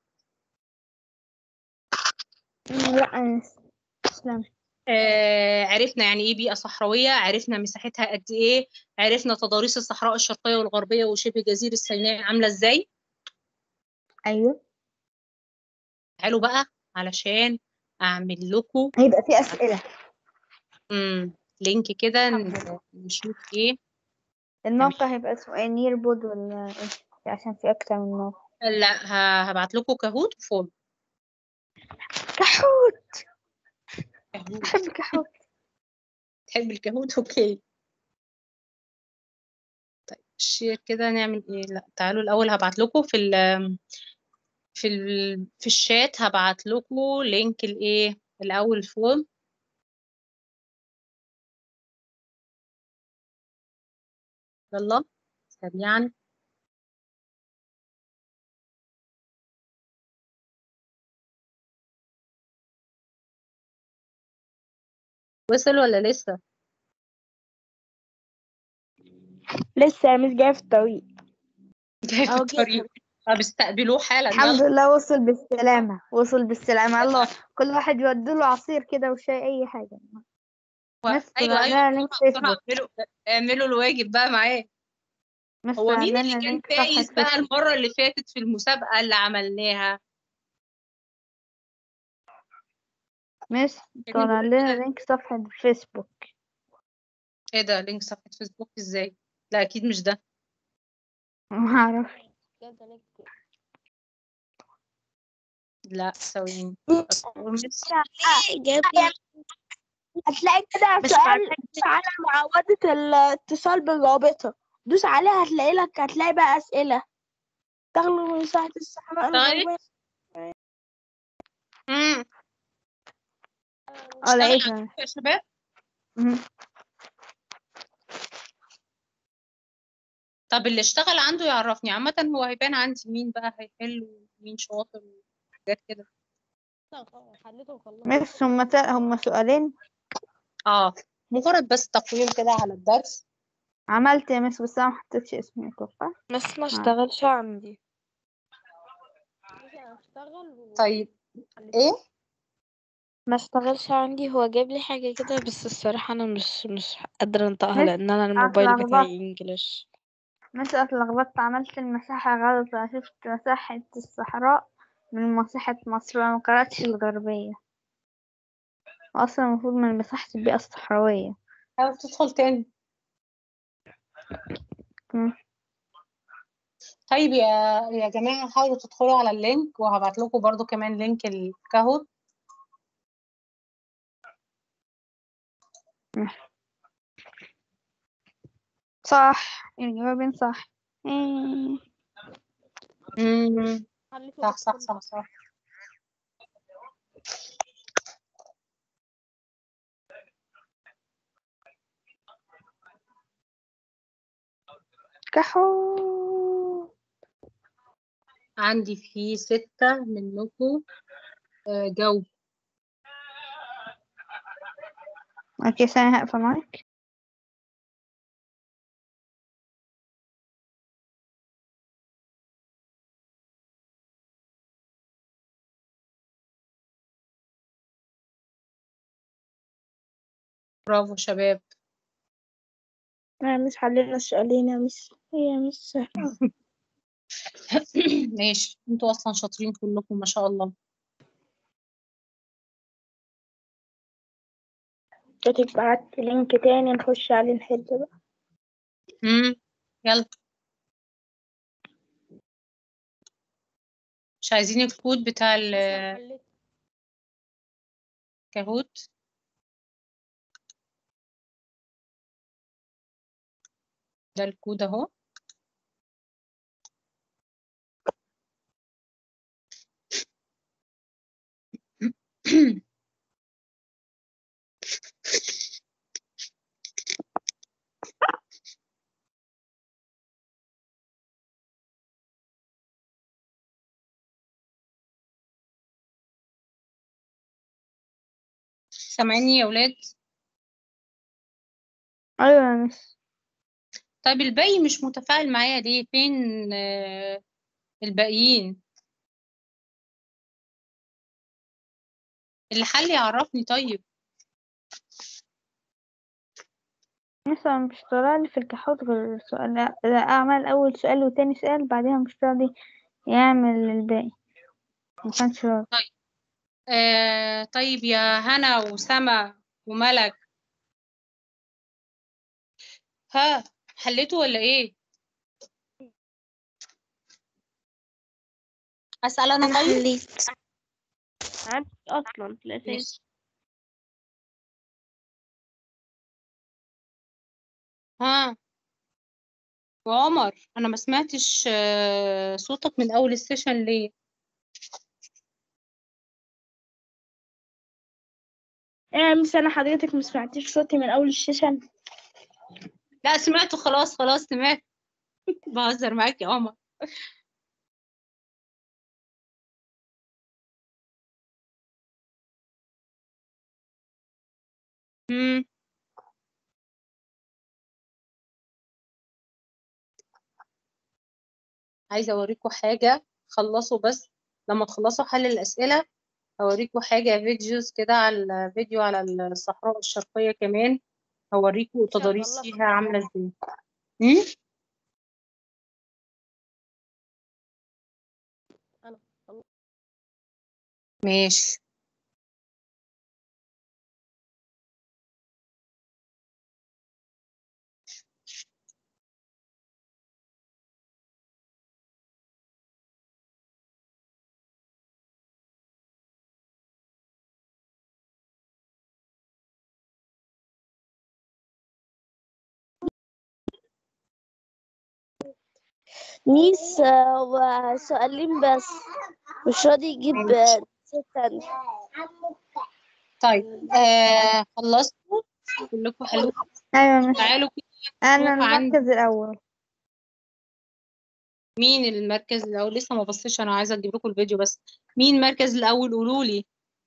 لا أنا تسلم آه، عرفنا يعني ايه بيئة صحراوية عرفنا مساحتها قد ايه عرفنا تضاريس الصحراء الشرقية والغربية وشبه جزيرة سيناء عاملة ازاي أيوه تعالوا بقى علشان اعمل لكم هيبقى في أسئلة مم. لينك كده ن- نشوف ايه الموقع هيبقى اسمه نيربود ولا إيه عشان في أكتر من موقع لا ه- هبعت لكم كهوت وفول كحوت كهوت بحب كحوت تحب الكهوت اوكي طيب شير كده نعمل ايه لا تعالوا الاول هبعت لكم في ال في ال في الشات هبعت لكم لينك الايه الاول فول يلا سريعا وصل ولا لسه لسه يا ميس جاية في الطريق جاي في أهو الطريق جيت طب استقبلوه حالا الحمد يلا لله وصل بالسلامة وصل بالسلامة الله كل واحد يوديله عصير كده وشاي أي حاجة مس ايوه ايوه طلع لنا لينك بسرعه بسرعه فيسبوك اعملوا اعملوا الواجب بقى معاه مس هو طلع مين لنا اللي كان لينك صفحة فايز بقى فيسبوك المره اللي فاتت في المسابقه اللي عملناها مس كان طلع يقول لنا كده لينك صفحة فيسبوك ايه ده لينك صفحه فيسبوك ازاي لا اكيد مش ده معرفش لا ثواني مس جايب هتلاقي كده مش سؤال عارفه دوس على معاودة الاتصال بالرابطة دوس عليها هتلاقي لك هتلاقي بقى أسئلة تغلو من مساحة الصحراء اشتغلت الغربية امم اه اشتغل لقيتها عندكم يا شباب مم. طب اللي اشتغل عنده يعرفني عامه هو هيبان عندي مين بقى هيحل ومين شاطر وحاجات كده حليته وخلصت مس هما تا... هما سؤالين اه مجرد بس تقييم كده على الدرس عملت يا مس بس أنا محطتش اسمي أتوقع بس ما آه. اشتغلش عندي اشتغل طيب ايه ما اشتغلش عندي هو جايب لي حاجة كده بس الصراحة أنا مش مش قادرة أنطقها مس لأن أنا الموبايل اتلخبطت بتاعي إنجليش مثل اتلخبطت عملت المساحة غلط شفت مساحة الصحراء من مساحة مصر وما قرأتش الغربية وأصلا المفروض من مساحة البيئة الصحراوية حاول تدخل تاني مم. طيب يا يا جماعة حاولوا تدخلوا على اللينك وهبعت لكم برضو كمان لينك الكاهوت صح الجوابين صح إيه. امم خليته صح صح يدخل. صح صح كحو عندي في ستة منكم آه، جو اوكي ثانية هقفل معاك برافو شباب أنا مش حلينا السؤالين يا مس هي مش سهلة ماشي انتوا اصلا شاطرين كلكم ما شاء الله كنت بعت لينك تاني نخش عليه نحل بقى امم يلا مش عايزين الكود بتاع الكاهوت ده الكود اهو سامعيني يا ولاد ايوه يا مس طيب الباقي مش متفاعل معايا ليه فين آه، الباقيين اللي حل يعرفني طيب لسه مش طالع لي في الكحوت غير سؤال لا لا، اعمل اول سؤال وتاني سؤال بعدها مش راضي يعمل الباقي ما كانش راضي آه طيب يا هنا وسما وملك ها حليتوا ولا ايه اسال انا أنا طيب حليت عندي أصلا في الأساس ماشي. ها وعمر انا ما سمعتش آه، صوتك من اول السيشن ليه يا مس أنا حضرتك ما سمعتيش صوتي من أول السيشن لا سمعته خلاص خلاص سمعت بهزر معاك يا عمر مم. عايزة أوريكم حاجة خلصوا بس لما تخلصوا حل الأسئلة هوريكم حاجة فيديوز كده على الفيديو على الصحراء الشرقية كمان هوريكم تضاريس فيها عاملة ازاي مم؟ ماشي ميس آه، هو سؤالين بس مش راضي يجيب ماشي. ستة طيب آه خلصتوا كلكم حلو ايوه يا مس تعالوا كده انا نشوف عندي المركز الاول مين المركز الأول لسه ما بصيتش أنا عايزة أجيب لكم الفيديو بس مين المركز الأول قولوا لي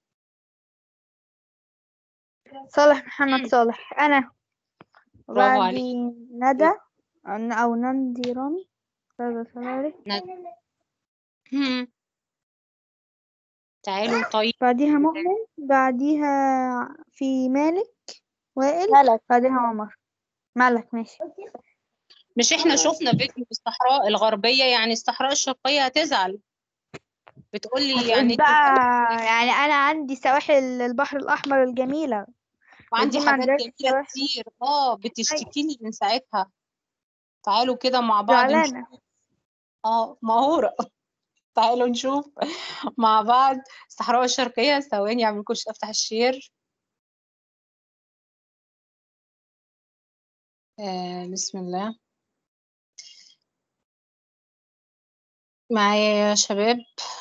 صالح محمد مم. صالح انا برافو عليك. وبعدي ندى او نندي رامي هذا صالح هم. تعالوا طيب بعديها مؤمن بعديها في مالك وائل ملك بعديها عمر مالك ماشي مش احنا شفنا فيديو الصحراء الغربية يعني الصحراء الشرقية هتزعل بتقولي هتقول يعني بقى يعني انا عندي سواحل البحر الاحمر الجميله وعندي ودي ما حاجات عندهاش جميلة سواحل. كتير اه بتشتكي لي من ساعتها تعالوا كده مع بعض نشوف زعلانه اه مهورة تعالوا نشوف مع بعض الصحراء الشرقية ثواني اعمل كل افتح الشير آه بسم الله معايا يا شباب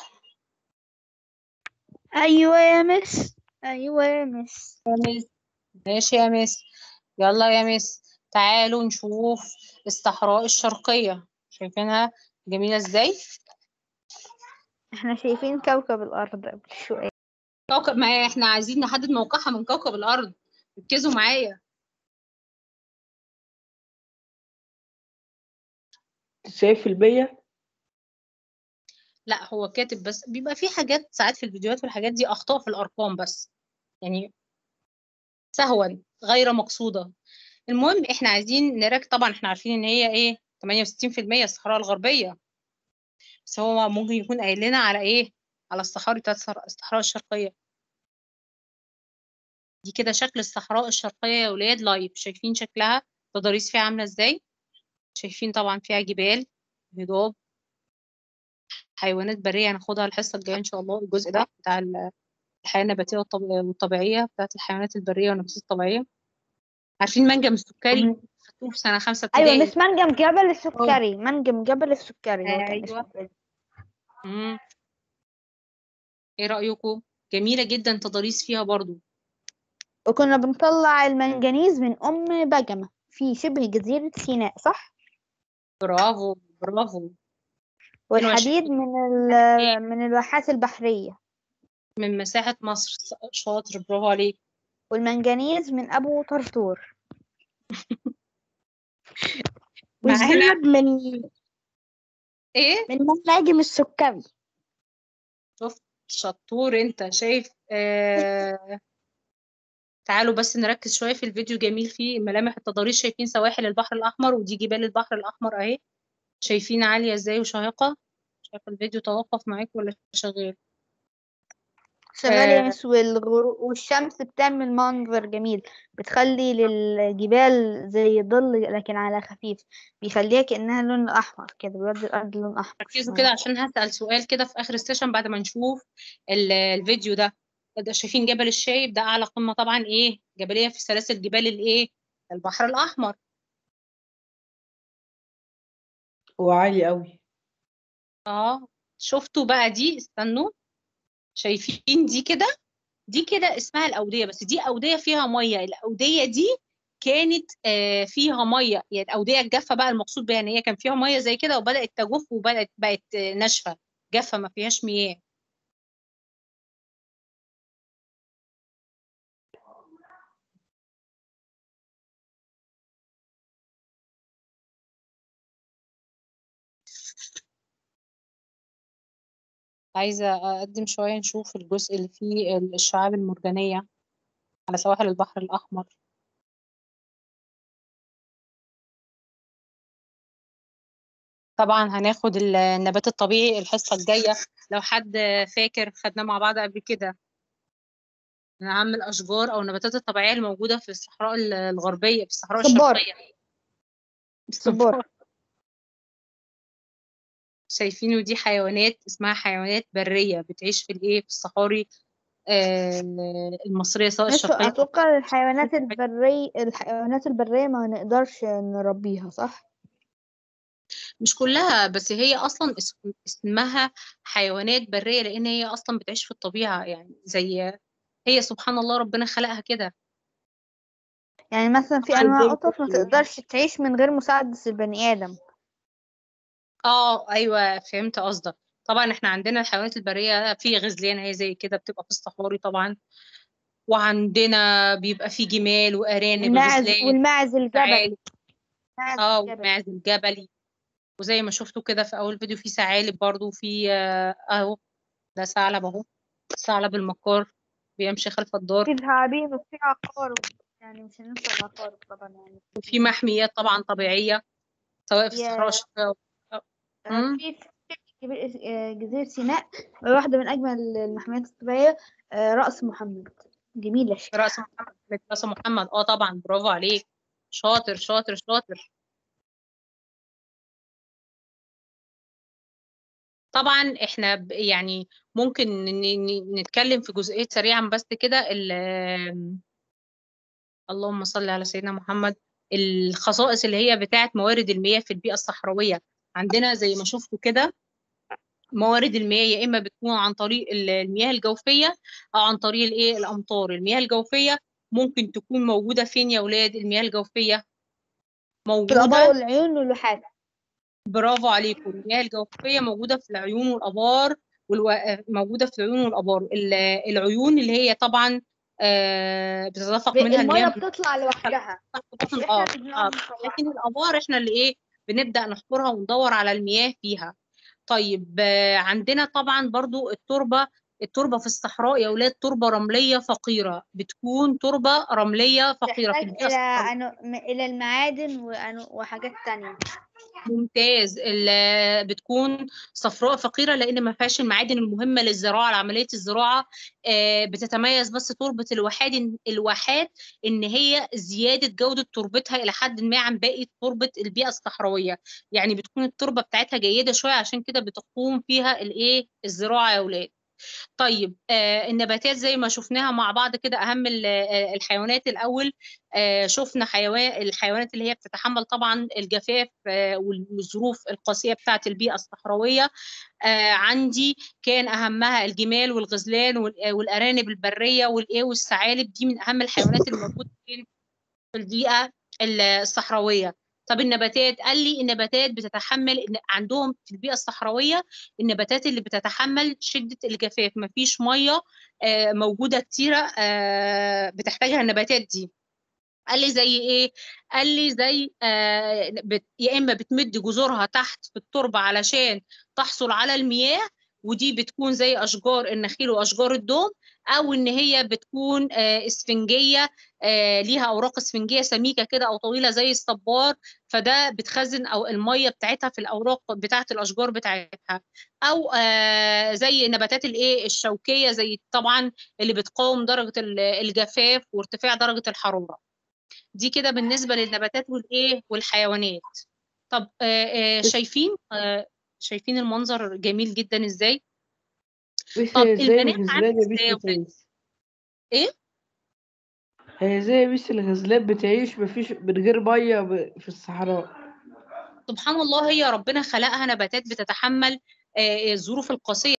ايوه يا مس ايوه يا مس يا مس ماشي يا مس يلا يا مس تعالوا نشوف الصحراء الشرقية شايفينها جميلة ازاي احنا شايفين كوكب الارض قبل شويه كوكب ما احنا عايزين نحدد موقعها من كوكب الأرض ركزوا معايا شايف البية لا هو كاتب بس بيبقى في حاجات ساعات في الفيديوهات والحاجات دي أخطاء في الأرقام بس يعني سهوا غير مقصودة المهم احنا عايزين نراك طبعا احنا عارفين ان هي ايه 68% الصحراء الغربية بس هو ممكن يكون قايل لنا على ايه على الصحاري بتاعت الصحراء الصحراء الشرقية دي كده شكل الصحراء الشرقية يا ولاد لايف شايفين شكلها تضاريس فيها عاملة ازاي شايفين طبعا فيها جبال هضاب حيوانات برية هناخدها الحصة الجاية إن شاء الله الجزء ده بتاع ال- الحياة النباتية والطب- والطبيعية بتاعت الحيوانات البرية والنباتات الطبيعية عارفين منجم السكري خدوه في سنة خمسة ايوه ابتدائي مس منجم جبل السكري منجم جبل السكري هو كان أيوة. اسمه مم. ايه رأيكم جميلة جدا تضاريس فيها برضو وكنا بنطلع المنجنيز من ام بجمه في شبه جزيره سيناء صح برافو برافو والحديد من ال- من الواحات البحريه من مساحة مصر شاطر برافو عليك والمنجنيز من ابو طرطور معانا والذهب من ايه من مناجم السكري شفت شطور انت شايف آه... تعالوا بس نركز شوية في الفيديو جميل فيه ملامح التضاريس شايفين سواحل البحر الأحمر ودي جبال البحر الأحمر أهي شايفين عالية ازاي وشاهقة شايف الفيديو توقف معاك ولا شغال شغال يا آه. مس والغرو... والشمس بتعمل منظر جميل بتخلي للجبال زي ظل لكن على خفيف بيخليها كأنها لون أحمر كده بيودي الأرض لون أحمر ركزوا شوية. كده عشان هسأل سؤال كده في آخر السيشن بعد ما نشوف ال- الفيديو ده ده شايفين جبل الشايب ده أعلى قمة طبعا إيه جبلية في سلاسل جبال الإيه البحر الأحمر هو عالي قوي اه شفتوا بقى دي استنوا شايفين دي كده دي كده اسمها الأودية بس دي أودية فيها مية الأودية دي كانت آه فيها مية يعني الأودية الجافة بقى المقصود بيها إن هي كان فيها مية زي كده وبدأت تجف وبدأت بقت آه، ناشفة جافة ما فيهاش مياه عايزة أقدم شوية نشوف الجزء اللي فيه الشعاب المرجانية على سواحل البحر الأحمر طبعا هناخد النبات الطبيعي الحصة الجاية لو حد فاكر خدناه مع بعض قبل كده من أهم الأشجار أو النباتات الطبيعية الموجودة في الصحراء الغربية في الصحراء صبار. الشرقية صبار. شايفينه دي حيوانات اسمها حيوانات برية بتعيش في الإيه في الصحاري آه، المصرية سواء مش الشرقية أو أتوقع الحيوانات البرية الحيوانات البرية ما نقدرش نربيها صح؟ مش كلها بس هي اصلا اس- اسمها حيوانات برية لان هي اصلا بتعيش في الطبيعة يعني زي هي سبحان الله ربنا خلقها كده يعني مثلا في طبعاً أنواع زي قطط ما الكتكوت. تقدرش تعيش من غير مساعدة البني آدم اه ايوه فهمت قصدك طبعا احنا عندنا الحيوانات البرية في غزلان هي زي كده بتبقى في الصحاري طبعا وعندنا بيبقى في جمال وارانب الماعز غزلان والماعز الجبلي ثعالب الماعز اه الجبلي والماعز الجبلي وزي ما شفتوا كده في اول فيديو في ثعالب برضو وفي آه، اهو ده ثعلب اهو ثعلب المكار بيمشي خلف الدار في ثعابين وفي عقارب يعني مش هننسى العقارب طبعا يعني وفي محميات طبعا طبيعية سواء في يا- الصحراء الشرقية آه، مم. في في جبال اس- آه، جزيرة سيناء واحدة من أجمل المحميات الطبيعية آه، رأس محمد جميلة في رأس محمد في رأس محمد اه طبعا برافو عليك شاطر شاطر شاطر طبعا احنا ب- يعني ممكن ن- ن- نتكلم في جزئية سريعا بس كده ال- اللهم صل على سيدنا محمد الخصائص اللي هي بتاعت موارد المياه في البيئة الصحراوية عندنا زي ما شفتوا كده موارد المياه يا إما بتكون عن طريق ال- المياه الجوفية أو عن طريق الإيه الأمطار المياه الجوفية ممكن تكون موجودة فين يا ولاد المياه الجوفية في الآبار موجودة والعيون والواحات برافو عليكم المياه الجوفية موجودة في العيون والآبار والو... موجودة في العيون والآبار ال- العيون اللي هي طبعا آه، بتتدفق منها المية المياه بتطلع لوحدها تحت مش بطن احنا الأرض اللي آه. بنقعد نطلعها لكن الآبار احنا اللي ايه بنبدأ نحفرها وندور على المياه فيها طيب آه، عندنا طبعا برضو التربة التربة في الصحراء يا ولاد تربة رملية فقيرة بتكون تربة رملية فقيرة في تحتاج البيئة إلى الصحراوية أنو... م- إلى المعادن وأنو... وحاجات تانية ممتاز ال- بتكون صفراء فقيرة لأن ما فيهاش المعادن المهمة للزراعة لعملية الزراعة آه، بتتميز بس تربة الواحات الواحات إن هي زيادة جودة تربتها إلى حد ما عن باقي تربة البيئة الصحراوية يعني بتكون التربة بتاعتها جيدة شوية عشان كده بتقوم فيها الإيه الزراعة يا ولاد طيب آه النباتات زي ما شفناها مع بعض كده أهم ال- آه، الحيوانات الأول آه شفنا حيوان الحيوانات اللي هي بتتحمل طبعا الجفاف آه والظروف القاسية بتاعة البيئة الصحراوية آه عندي كان أهمها الجمال والغزلان وال- آه، والأرانب البرية والإيه والثعالب دي من أهم الحيوانات الموجودة فين؟ في البيئة الصحراوية طب النباتات قال لي النباتات بتتحمل إن عندهم في البيئة الصحراوية النباتات اللي بتتحمل شدة الجفاف مفيش مية آه، موجودة كتيرة آه، بتحتاجها النباتات دي قال لي زي ايه قال لي زي آه بت يا اما بتمد جذورها تحت في التربه علشان تحصل على المياه ودي بتكون زي اشجار النخيل واشجار الدوم او ان هي بتكون آه اسفنجيه آه ليها اوراق اسفنجيه سميكه كده او طويله زي الصبار فده بتخزن او الميه بتاعتها في الاوراق بتاعه الاشجار بتاعتها او آه زي نباتات الايه الشوكيه زي طبعا اللي بتقاوم درجه ال- الجفاف وارتفاع درجه الحراره دي كده بالنسبة للنباتات والإيه والحيوانات طب آه آه شايفين آه شايفين المنظر جميل جدا إزاي بس طب هي زي البنات الغزلان عامل يا إزاي يا بس ولاد بتعيش إيه هي زي بس الغزلان بتعيش مفيش من غير مية ب- في الصحراء سبحان الله هي ربنا خلقها نباتات بتتحمل آه الظروف القاسية